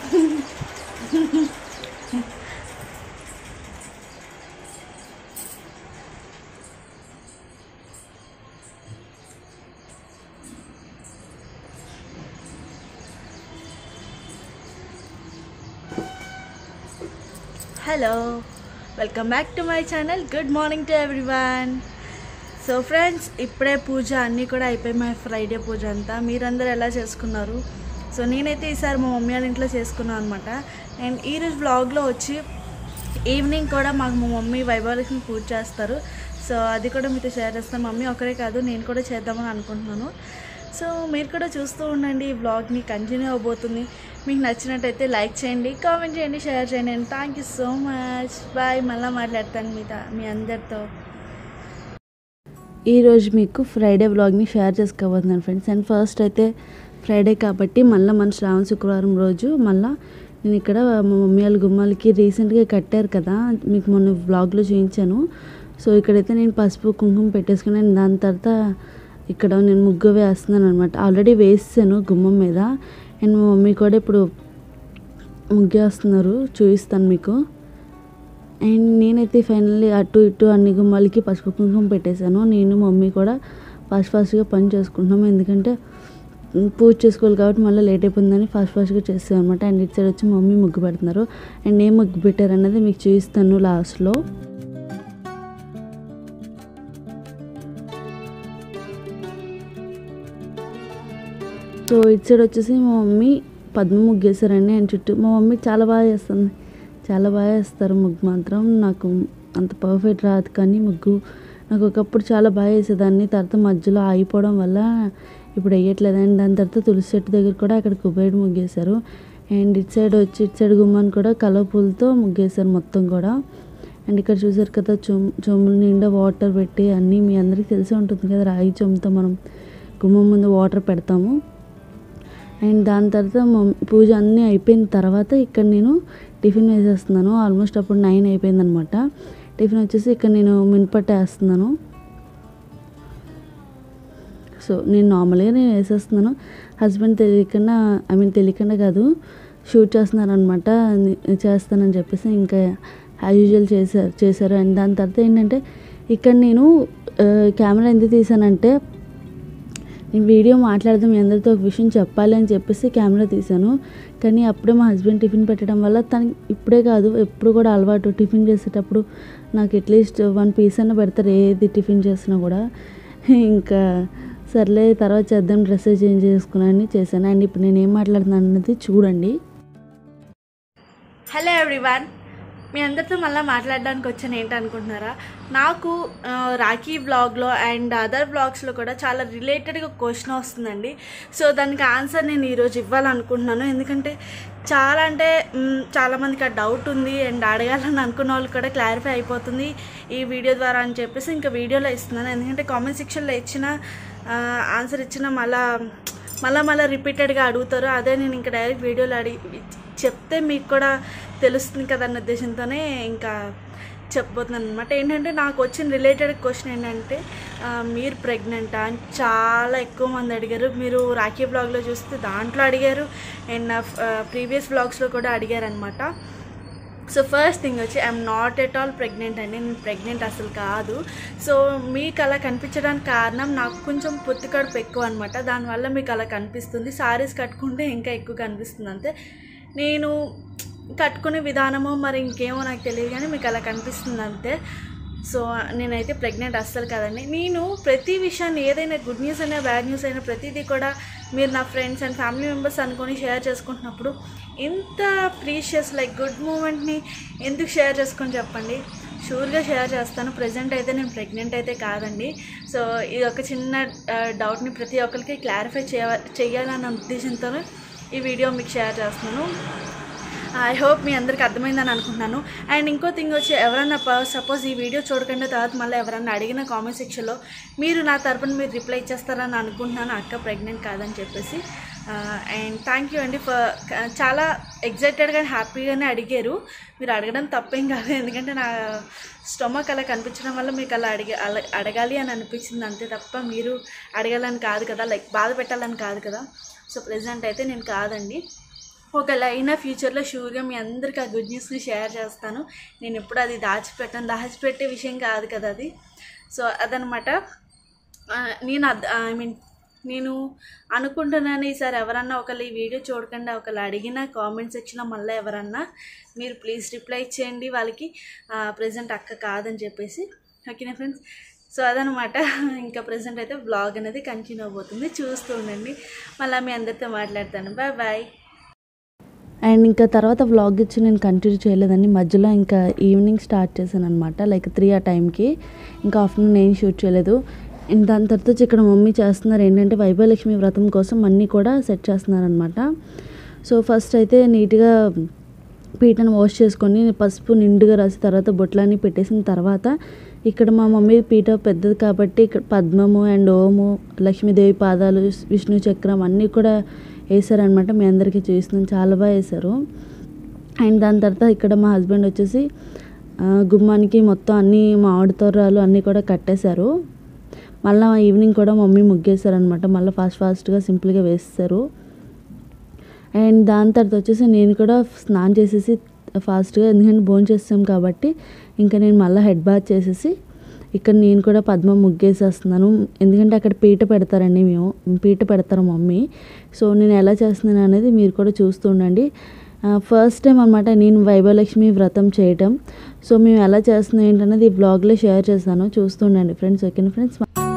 hello welcome back to my channel good morning to everyone so friends ఇప్పుడే పూజ అన్నీ కూడా అయిపోయి మై ఫ్రైడే పూజ అంతా మీరందరూ ఎలా చేసుకున్నారు సో నేనైతే ఈసారి మా మమ్మీ వాళ్ళ ఇంట్లో చేసుకున్నాను అనమాట అండ్ ఈరోజు బ్లాగ్లో వచ్చి ఈవినింగ్ కూడా మాకు మా మమ్మీ వైభవలక్ష్మి పూజ చేస్తారు సో అది కూడా మీతో షేర్ చేస్తాను మమ్మీ ఒకరే కాదు నేను కూడా చేద్దామని అనుకుంటున్నాను సో మీరు కూడా చూస్తూ ఉండండి ఈ బ్లాగ్ని కంటిన్యూ అవబోతుంది మీకు నచ్చినట్టయితే లైక్ చేయండి కామెంట్ చేయండి షేర్ చేయండి and thank you so much bye మళ్ళీ మాట్లాడతాను మీ మీ అందరితో ఈరోజు మీకు ఫ్రైడే బ్లాగ్ని షేర్ చేసుకోబోతున్నాను ఫ్రెండ్స్ అండ్ ఫస్ట్ అయితే ఫ్రైడే కాబట్టి మళ్ళీ మన శ్రావణ శుక్రవారం రోజు మళ్ళీ నేను ఇక్కడ మా మమ్మీ వాళ్ళ గుమ్మాలకి రీసెంట్గా కట్టారు కదా మీకు మొన్న బ్లాగ్లో చూపించాను సో ఇక్కడైతే నేను పసుపు కుంకుమ పెట్టేసుకున్నాను దాని తర్వాత ఇక్కడ నేను ముగ్గు వేస్తున్నాను అనమాట ఆల్రెడీ వేసాను గుమ్మం మీద అండ్ మా మమ్మీ కూడా ఇప్పుడు ముగ్గు వేస్తున్నారు చూపిస్తాను మీకు అండ్ నేనైతే ఫైనల్లీ అటు ఇటు అన్ని గుమ్మాలకి పసుపు కుంకుమ పెట్టేశాను నేను మమ్మీ కూడా ఫాస్ట్ ఫాస్ట్గా పని చేసుకుంటున్నాము ఎందుకంటే పూజ చేసుకోవాలి కాబట్టి మళ్ళీ లేట్ అయిపోయిందని ఫాస్ట్ ఫాస్ట్గా చేస్తాను అనమాట అండ్ ఇటు సైడ్ వచ్చి మమ్మీ ముగ్గు పెడుతున్నారు అండ్ ఏం ముగ్గు పెట్టారు అన్నది మీకు చూపిస్తాను లాస్ట్లో సో ఇటు సైడ్ వచ్చేసి మా మమ్మీ పద్మ ముగ్గు వేసారండి అండ్ చుట్టూ మా మమ్మీ చాలా బాగా చేస్తుంది చాలా బాగా వేస్తారు ముగ్గు మాత్రం నాకు అంత పర్ఫెక్ట్ రాదు కానీ ముగ్గు నాకు ఒకప్పుడు చాలా బాగా వేసేదాన్ని తర్వాత మధ్యలో ఆగిపోవడం వల్ల ఇప్పుడు వేయట్లేదు అండ్ దాని తర్వాత తులసి చెట్టు దగ్గర కూడా అక్కడ కుబేరుడు ముగ్గేశారు అండ్ ఇటు సైడ్ వచ్చి ఇటు సైడ్ గుమ్మాన్ని కూడా కలర్ పూలతో ముగ్గేశారు మొత్తం కూడా అండ్ ఇక్కడ చూసారు కదా చొమ్ చొమ్ముల నిండా వాటర్ పెట్టి అన్నీ మీ అందరికీ తెలిసే ఉంటుంది కదా రాగి చొమ్ముతో మనం గుమ్మం ముందు వాటర్ పెడతాము అండ్ దాని తర్వాత మమ్- పూజ అన్నీ అయిపోయిన తర్వాత ఇక్కడ నేను టిఫిన్ వేసేస్తున్నాను ఆల్మోస్ట్ అప్పుడు నైన్ అయిపోయింది అనమాట టిఫిన్ వచ్చేసి ఇక్కడ నేను మినపట్టు వేస్తున్నాను సో నేను నార్మల్గా నేను వేసేస్తున్నాను హస్బెండ్ తెలియకుండా ఐ మీన్ తెలియకుండా కాదు షూట్ చేస్తున్నారు అనమాట చేస్తానని చెప్పేసి ఇంకా యాజ్ యూజువల్ చేశారు చేశారు అండ్ దాని తర్వాత ఏంటంటే ఇక్కడ నేను ఆ, కెమెరా ఎందుకు తీసానంటే నేను వీడియో మాట్లాడదాం మీ అందరితో ఒక విషయం చెప్పాలి అని చెప్పేసి కెమెరా తీశాను కానీ అప్పుడే మా హస్బెండ్ టిఫిన్ పెట్టడం వల్ల తనకి ఇప్పుడే కాదు ఎప్పుడు కూడా అలవాటు టిఫిన్ చేసేటప్పుడు నాకు అట్లీస్ట్ వన్ పీస్ అన్న పెడతారు ఏది టిఫిన్ చేసినా కూడా ఇంకా సర్లే తర్వాత చేద్దాం డ్రెస్ చేంజ్ చేసుకున్నాను చేశాను అండ్ ఇప్పుడు నేను ఏం మాట్లాడుతున్నాను అన్నది చూడండి హలో ఎవ్రీవన్ మీ అందరితో మళ్ళీ మాట్లాడడానికి వచ్చాను ఏంటి అనుకుంటున్నారా నాకు ఆ, రాఖీ బ్లాగ్లో అండ్ అదర్ బ్లాగ్స్లో కూడా చాలా రిలేటెడ్గా క్వశ్చన్ వస్తుందండి సో దానికి ఆన్సర్ నేను ఈరోజు ఇవ్వాలనుకుంటున్నాను ఎందుకంటే చాలా అంటే మ్, చాలామందికి ఆ డౌట్ ఉంది అండ్ అడగాలని అనుకున్న వాళ్ళు కూడా క్లారిఫై అయిపోతుంది ఈ వీడియో ద్వారా అని చెప్పేసి ఇంకా వీడియోలో ఇస్తున్నాను ఎందుకంటే కామెంట్ సెక్షన్లో ఇచ్చిన ఆన్సర్ ఇచ్చిన మళ్ళా మళ్ళీ మళ్ళీ రిపీటెడ్గా అడుగుతారు అదే నేను ఇంకా డైరెక్ట్ వీడియోలో అడిగి చెప్తే మీకు కూడా తెలుస్తుంది కదా అన్న ఉద్దేశంతోనే ఇంకా చెప్పబోతున్నాను అనమాట ఏంటంటే నాకు వచ్చిన రిలేటెడ్ క్వశ్చన్ ఏంటంటే ఆ, మీరు ప్రెగ్నెంటా అని చాలా ఎక్కువ మంది అడిగారు మీరు రాఖీ బ్లాగ్లో చూస్తే దాంట్లో అడిగారు అండ్ నా ప్రీవియస్ బ్లాగ్స్లో కూడా అడిగారు అనమాట సో ఫస్ట్ థింగ్ వచ్చి I'm not at all pregnant అండి నేను ప్రెగ్నెంట్ అసలు కాదు సో మీకు అలా కనిపించడానికి కారణం నాకు కొంచెం పొత్తి కడుపు ఎక్కువ అనమాట దానివల్ల మీకు అలా కనిపిస్తుంది సారీస్ కట్టుకుంటే ఇంకా ఎక్కువ కనిపిస్తుంది అంతే నేను కట్టుకునే విధానమో మరి ఇంకేమో నాకు తెలియదు కానీ మీకు అలా కనిపిస్తుంది అంతే సో నేనైతే ప్రెగ్నెంట్ అస్సలు కాదండి నేను ప్రతి విషయాన్ని ఏదైనా గుడ్ న్యూస్ అయినా బ్యాడ్ న్యూస్ అయినా ప్రతిదీ కూడా మీరు నా ఫ్రెండ్స్ అండ్ ఫ్యామిలీ మెంబర్స్ అనుకొని షేర్ చేసుకుంటున్నప్పుడు ఇంత ప్రీషియస్ లైక్ గుడ్ మూమెంట్ని ఎందుకు షేర్ చేసుకొని చెప్పండి షూర్గా షేర్ చేస్తాను ప్రజెంట్ అయితే నేను ప్రెగ్నెంట్ అయితే కాదండి సో ఇది ఒక చిన్న డౌట్ని ప్రతి ఒక్కరికి క్లారిఫై చేయ చేయాలన్న ఉద్దేశంతో ఈ వీడియో మీకు షేర్ చేస్తున్నాను ఐ హోప్ మీ అందరికి అర్థమైందని అనుకుంటున్నాను అండ్ ఇంకో థింగ్ వచ్చి ఎవరన్నా సపోజ్ ఈ వీడియో చూడకుండా తర్వాత మళ్ళీ ఎవరన్నా అడిగిన కామెంట్ సెక్షన్లో మీరు నా తరపున మీరు రిప్లై ఇచ్చేస్తారని అనుకుంటున్నాను అక్క ప్రెగ్నెంట్ కాదని చెప్పేసి అండ్ థ్యాంక్ యూ అండి ఫర్ చాలా ఎగ్జైటెడ్గా హ్యాపీగానే అడిగారు మీరు అడగడం తప్పేం కాదు ఎందుకంటే నా స్టొమక్ అలా కనిపించడం వల్ల మీకు అలా అడిగ అలా అడగాలి అని అనిపించింది అంతే తప్ప మీరు అడగాలని కాదు కదా లైక్ బాధ పెట్టాలని కాదు కదా సో ప్రెసెంట్ అయితే నేను కాదండి ఒకవేళ అయినా ఫ్యూచర్లో షూర్గా మీ అందరికీ ఆ గుడ్ న్యూస్ని షేర్ చేస్తాను నేను ఎప్పుడు అది దాచిపెట్టాను దాచిపెట్టే విషయం కాదు కదా అది సో అదనమాట ఆ, నేను ఐ మీన్ నేను అనుకుంటున్నాను ఈసారి ఎవరన్నా ఒకళ్ళు ఈ వీడియో చూడకుండా ఒకళ్ళు అడిగిన కామెంట్ సెక్షన్లో మళ్ళీ ఎవరన్నా మీరు ప్లీజ్ రిప్లై చేయండి వాళ్ళకి ప్రజెంట్ అక్క కాదని చెప్పేసి ఓకేనా ఫ్రెండ్స్ సో అదనమాట ఇంకా ప్రజెంట్ అయితే బ్లాగ్ అనేది కంటిన్యూ అవబోతుంది చూస్తూ ఉండండి మళ్ళీ మీ అందరితో మాట్లాడతాను బాయ్ బాయ్ అండ్ ఇంకా తర్వాత వ్లాగ్ ఇచ్చి నేను కంటిన్యూ చేయలేదండి మధ్యలో ఇంకా ఈవినింగ్ స్టార్ట్ చేశాను అనమాట లైక్ త్రీ ఆ టైంకి ఇంకా ఆఫ్టర్నూన్ నేను షూట్ చేయలేదు అండ్ దాని తర్వాత వచ్చి ఇక్కడ మమ్మీ చేస్తున్నారు ఏంటంటే వైభవలక్ష్మి వ్రతం కోసం అన్నీ కూడా సెట్ చేస్తున్నారనమాట సో ఫస్ట్ అయితే నీట్గా పీటను వాష్ చేసుకొని పసుపు నిండుగా రాసి తర్వాత బొట్లన్నీ పెట్టేసిన తర్వాత ఇక్కడ మా మమ్మీ పీట పెద్దది కాబట్టి ఇక్కడ పద్మము అండ్ ఓము లక్ష్మీదేవి పాదాలు విష్ణు చక్రం అన్నీ కూడా వేసారనమాట మీ అందరికీ చూస్తున్నాను చాలా బాగా వేశారు అండ్ దాని తర్వాత ఇక్కడ మా హస్బెండ్ వచ్చేసి ఆ, గుమ్మానికి మొత్తం అన్ని మామిడి తోరాలు అన్నీ కూడా కట్టేశారు మళ్ళీ ఈవినింగ్ కూడా మమ్మీ ముగ్గేశారనమాట మళ్ళీ ఫాస్ట్ ఫాస్ట్గా సింపుల్గా వేస్తారు అండ్ దాని తర్వాత వచ్చేసి నేను కూడా స్నానం చేసేసి ఫాస్ట్గా ఎందుకంటే భోజనం చేస్తాం కాబట్టి ఇంకా నేను మళ్ళీ హెడ్ బాత్ చేసేసి ఇక్కడ నేను కూడా పద్మ ముగ్గేసేస్తున్నాను ఎందుకంటే అక్కడ పీట పెడతారండి మేము పీట పెడతారు మమ్మీ సో నేను ఎలా చేస్తున్నాను అనేది మీరు కూడా చూస్తూ ఉండండి ఫస్ట్ టైం అనమాట నేను వైభవలక్ష్మి వ్రతం చేయటం సో మేము ఎలా చేస్తున్నాం ఏంటనేది ఈ బ్లాగ్లో షేర్ చేస్తాను చూస్తూ ఉండండి ఫ్రెండ్స్ ఓకేనా ఫ్రెండ్స్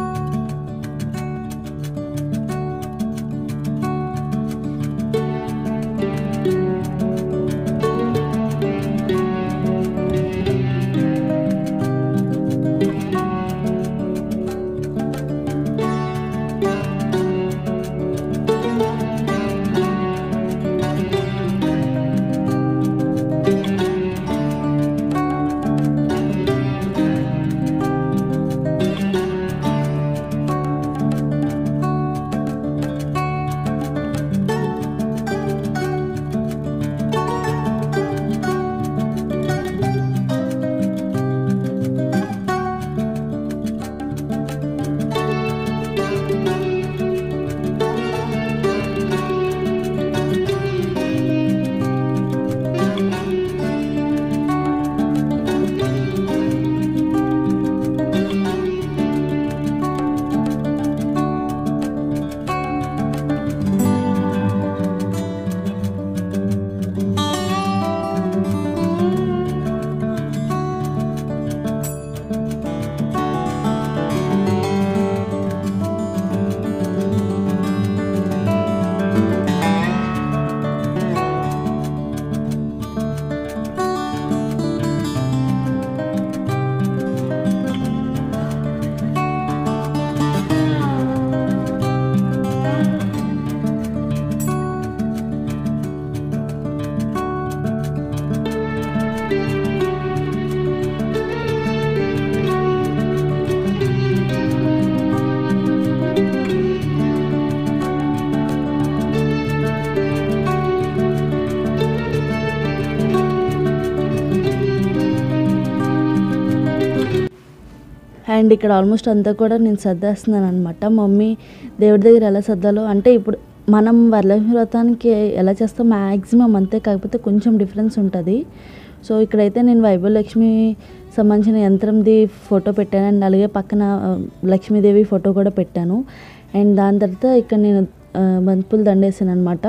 అండ్ ఇక్కడ ఆల్మోస్ట్ అంతా కూడా నేను సర్దేస్తున్నాను అనమాట మమ్మీ దేవుడి దగ్గర ఎలా సర్దాలో అంటే ఇప్పుడు మనం వరలక్ష్మి వ్రతానికి ఎలా చేస్తాం మ్యాక్సిమం అంతే కాకపోతే కొంచెం డిఫరెన్స్ ఉంటుంది సో ఇక్కడైతే నేను వైభవలక్ష్మి సంబంధించిన యంత్రంది ఫోటో పెట్టాను అండ్ అలాగే పక్కన ఆ, లక్ష్మీదేవి ఫోటో కూడా పెట్టాను అండ్ దాని తర్వాత ఇక్కడ నేను ఆ, బంతిపూలు దండేసాను అనమాట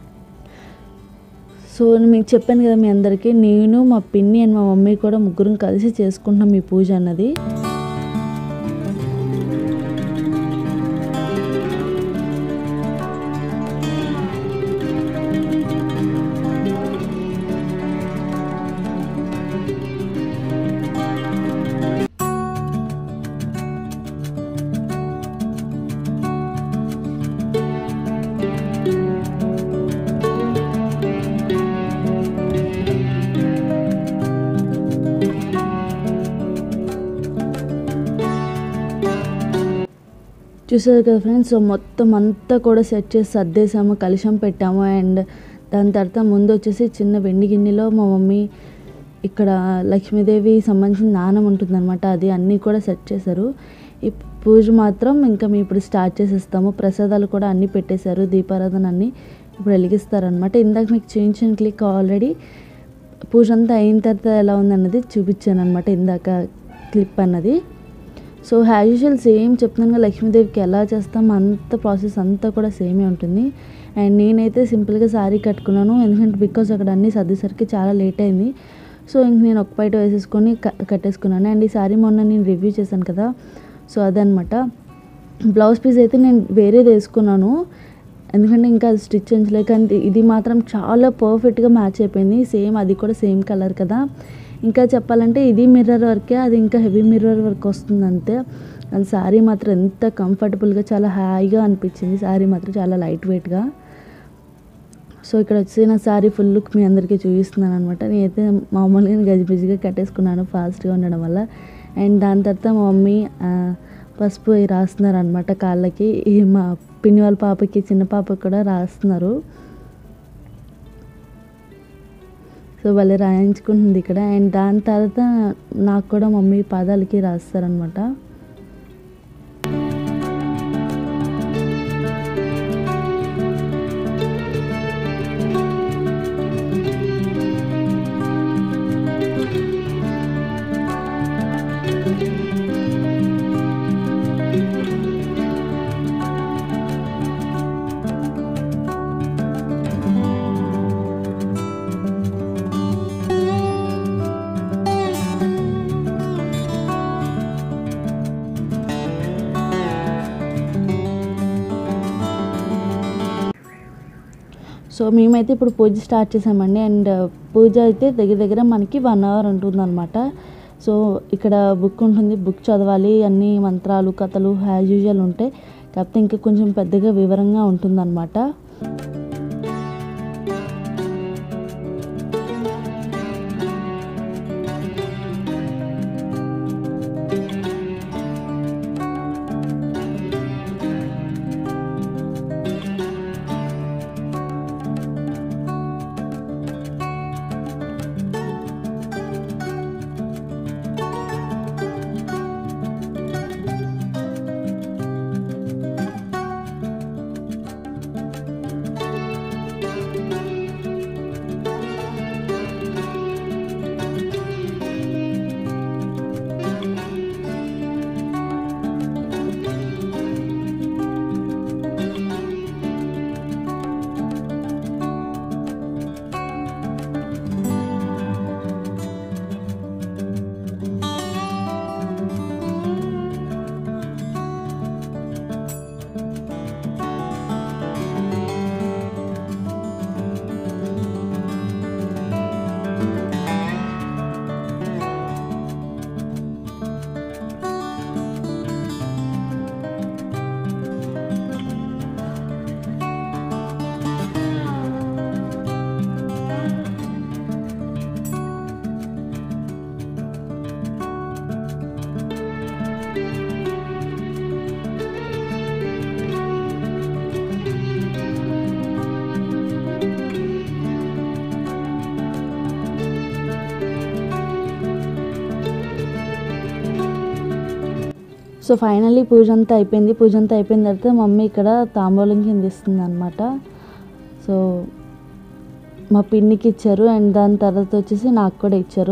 సో మీకు చెప్పాను కదా మీ అందరికీ నేను మా పిన్ని అండ్ మా మమ్మీ కూడా ముగ్గురం కలిసి చేసుకుంటున్నాం ఈ పూజ అన్నది చూసారు కదా ఫ్రెండ్స్ సో మొత్తం అంతా కూడా సెట్ చేసి సర్దేశాము కలుషం పెట్టాము అండ్ దాని తర్వాత ముందు వచ్చేసి చిన్న వెండి గిన్నెలో మా మమ్మీ ఇక్కడ లక్ష్మీదేవి సంబంధించిన నాణం ఉంటుందన్నమాట అది అన్నీ కూడా సెట్ చేశారు ఈ పూజ మాత్రం ఇంకా మేము ఇప్పుడు స్టార్ట్ చేసేస్తాము ప్రసాదాలు కూడా అన్నీ పెట్టేశారు దీపారాధన అన్నీ ఇప్పుడు వెలిగిస్తారనమాట ఇందాక మీకు చూపించిన క్లిక్ ఆల్రెడీ పూజ అంతా అయిన తర్వాత ఎలా ఉందన్నది చూపించాను అనమాట ఇందాక క్లిప్ అన్నది సో యాజ్ యూజువల్ సేమ్ చెప్తున్నాను కదా లక్ష్మీదేవికి ఎలా చేస్తాం అంత ప్రాసెస్ అంతా కూడా సేమే ఉంటుంది అండ్ నేనైతే సింపుల్గా శారీ కట్టుకున్నాను ఎందుకంటే బికాస్ అక్కడ అన్నీ సర్దేసరికి చాలా లేట్ అయింది సో ఇంక నేను ఒక బయట వేసేసుకొని క- కట్టేసుకున్నాను అండ్ ఈ శారీ మొన్న నేను రివ్యూ చేశాను కదా సో అదనమాట బ్లౌజ్ పీస్ అయితే నేను వేరేది వేసుకున్నాను ఎందుకంటే ఇంకా అది స్టిచ్ చేయించలేదు కానీ ఇది మాత్రం చాలా పర్ఫెక్ట్గా మ్యాచ్ అయిపోయింది సేమ్ అది కూడా సేమ్ కలర్ కదా ఇంకా చెప్పాలంటే ఇది మిర్రర్ వర్కే అది ఇంకా హెవీ మిర్రర్ వర్క్ వస్తుంది అంతే అది శారీ మాత్రం ఎంత కంఫర్టబుల్గా చాలా హాయిగా అనిపించింది శారీ మాత్రం చాలా లైట్ వెయిట్గా సో ఇక్కడ వచ్చిన శారీ ఫుల్ లుక్ మీ అందరికీ చూపిస్తున్నాను అనమాట నేనైతే మామూలుగా గజిబిజిగా కట్టేసుకున్నాను ఫాస్ట్గా ఉండడం వల్ల అండ్ దాని తర్వాత మా మమ్మీ ఆ, పసుపు అవి రాస్తున్నారు అనమాట కాళ్ళకి ఈ మా పిన్ని వాళ్ళ పాపకి చిన్న పాపకి కూడా రాస్తున్నారు సో వాళ్ళు రాయించుకుంటుంది ఇక్కడ అండ్ దాని తర్వాత నాకు కూడా మమ్మీ పాదాలకి రాస్తారనమాట సో మేమైతే ఇప్పుడు పూజ స్టార్ట్ చేసామండి అండ్ పూజ అయితే దగ్గర దగ్గర మనకి వన్ అవర్ ఉంటుందన్నమాట సో ఇక్కడ బుక్ ఉంటుంది బుక్ చదవాలి అన్ని మంత్రాలు కథలు యాజ్ యూజువల్ ఉంటాయి కాకపోతే ఇంకా కొంచెం పెద్దగా వివరంగా ఉంటుందన్నమాట సో ఫైనల్లీ పూజ అంతా అయిపోయింది పూజ అంతా అయిపోయిన తర్వాత మమ్మీ ఇక్కడ తాంబూలం కింద ఇస్తుంది అనమాట సో మా పిన్నికి ఇచ్చారు అండ్ దాని తర్వాత వచ్చేసి నాకు కూడా ఇచ్చారు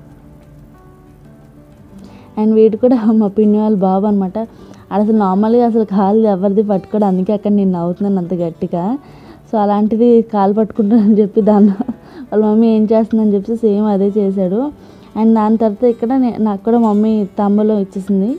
అండ్ వీడు కూడా మా పిన్ని వాళ్ళ బాబు అనమాట అసలు నార్మల్గా అసలు కాలు ఎవరిది పట్టుకోడు అందుకే అక్కడ నేను నవ్వుతున్నాను అంత గట్టిగా సో అలాంటిది కాలు పట్టుకుంటానని చెప్పి దాన్ని వాళ్ళ మమ్మీ ఏం చేస్తుందని చెప్పి సేమ్ అదే చేశాడు అండ్ దాని తర్వాత ఇక్కడ నే- నాకు కూడా మమ్మీ తాంబూలం ఇచ్చేసింది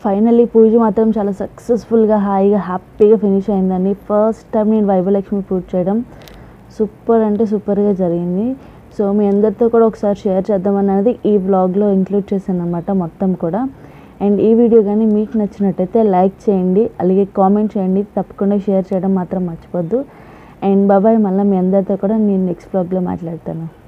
ఫైనల్లీ పూజ మాత్రం చాలా సక్సెస్ఫుల్గా హాయిగా హ్యాపీగా ఫినిష్ అయిందండి ఫస్ట్ టైం నేను వైభలక్ష్మి పూజ చేయడం సూపర్ అంటే సూపర్గా జరిగింది సో మీ అందరితో కూడా ఒకసారి షేర్ చేద్దాం అనేది ఈ వ్లాగ్లో ఇంక్లూడ్ చేశాను అనమాట మొత్తం కూడా అండ్ ఈ వీడియో కానీ మీకు నచ్చినట్టయితే లైక్ చేయండి అలాగే కామెంట్ చేయండి తప్పకుండా షేర్ చేయడం మాత్రం మర్చిపోద్దు అండ్ బాబాయ్ మళ్ళీ మీ అందరితో కూడా నేను నెక్స్ట్ వ్లాగ్లో మాట్లాడతాను